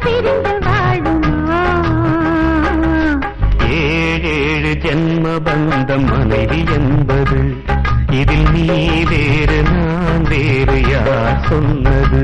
பிரிந்து வாழுமா ஏழேழு ஜென்ம பந்தம் மனைவி என்பது இதில் நீ வேறு நான் வேறு யார் சொன்னது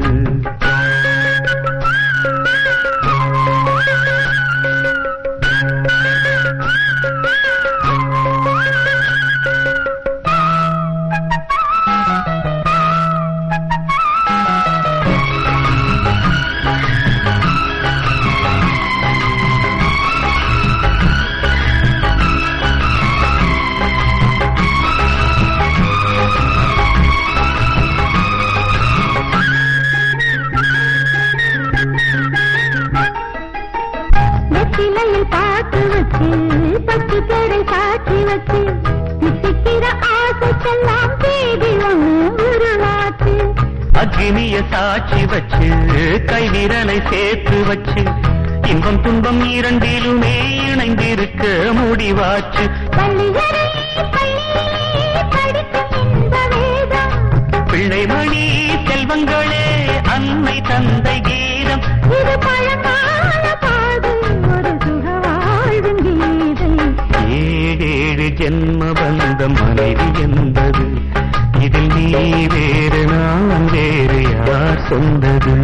வெற்றிலையில் பாட்டு வச்சு பத்து கடை சாட்சி வச்சு சிக்கிற ஆசைக்கெல்லாம் தேதி ஒன்று உருவாச்சு அக்னிய சாட்சி வச்சு கைவிரலை சேர்த்து வச்சு இன்பம் துன்பம் இரண்டிலுமே இணைந்திருக்க முடிவாச்சு பள்ளியறை பள்ளியிலே படிக்கும் இந்த வேதம் பிள்ளைமணி செல்வங்களே அன்னை தந்தை கீதம் இது பழங்கால பாதை ஒரு சுக வாழ்வின் கீதை ஏழேழு ஜென்ம பந்தம் மனைவி என்பது இதில் நீ வேறு நான் வேறு யார் சொந்தது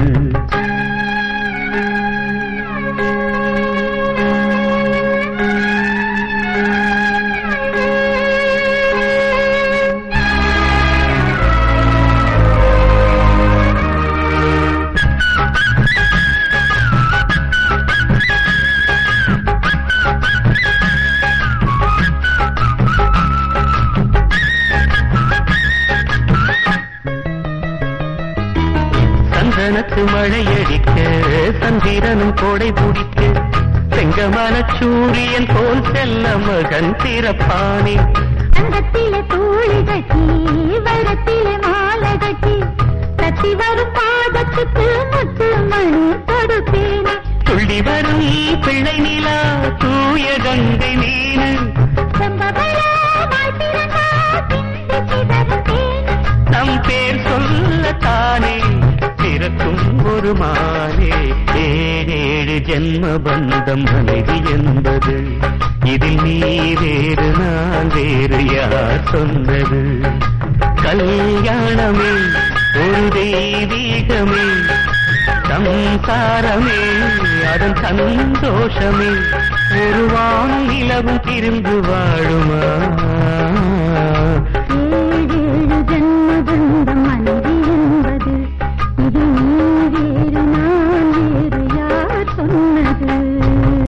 சந்தனத்து மழையடிக்க சந்திரனும் கோடை பிடிக்க செங்கமல சூரியன் போல் செல்ல மகன் பிறப்பானே அங்கத்திலே தூளி கட்டி வரத்திலே மாலை கட்டி தத்தி வரும் பாதத்துக்கு முத்து மணி கொடுப்பேனே துள்ளி வரும் பிள்ளை நிலா தூய கங்கை நீனு செம்பவளமாய் பிறந்தா சிந்தி சிதறும் தேனே. நம் பேர் சொல்லத்தானே பிறக்கும் ஒரு மானே ஏழேழு ஜென்ம பந்தம் மனைவி என்பது இதில் நீ வேறு நான் வேறு யார் சொன்னது கல்யாணமே ஒரு தெய்வீகமே சம்சாரமே அதன் சந்தோஷமே ஒரு வானிலவும் திருந்து வாழுமா